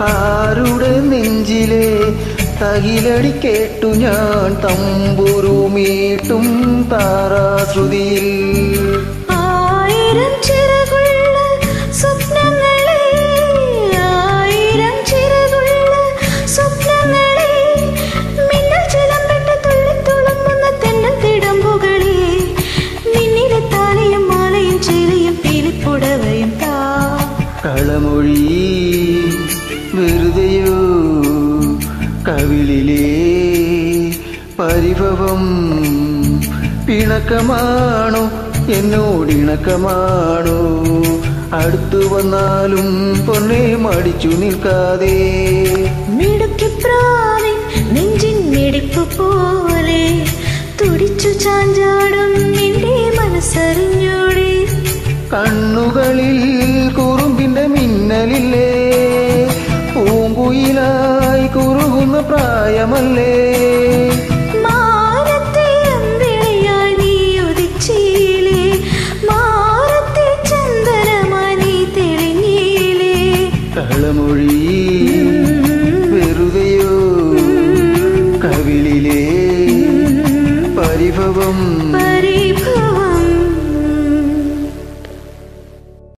ആരുടെ നെഞ്ചിലെ തകിലടി കേട്ടു ഞാൻ തമ്പുരുമീട്ടും താരാശ്രുതിയിൽ ആയിരം ചിറകുള്ള സ്വപ്നങ്ങളെ ആയിരം ചിറകുള്ള സ്വപ്നങ്ങളെ മിന്നൽ ചിലമ്പിട്ട് തുള്ളിത്തുളുമ്പുന്ന തെന്നൽ തിടമ്പുകളെ നിന്നിലെ താലയും മാലയും ചേലയും പീലിപ്പുടവയും താ കളമൊഴി വെറുതെയോ കവിളിലെ പരിഭവം പിണക്കമാണോ എന്നോടിണക്കമാണോ അടുത്തു വന്നാലും പൊന്നെ മടിച്ചു നിൽക്കാതെ മിടുക്കിപ്രാവിൻ നെഞ്ചിൻ മിടിപ്പ് പോലെ തുടിച്ചു ചാഞ്ചാടും നിന്റെ മനസ്സറിഞ്ഞോടെ കണ്ണുകളിൽ കുറുമ്പിന്റെ മിന്നലില്ലേ പൂങ്കുയിലായി കുറുകുന്ന പ്രായമല്ലേ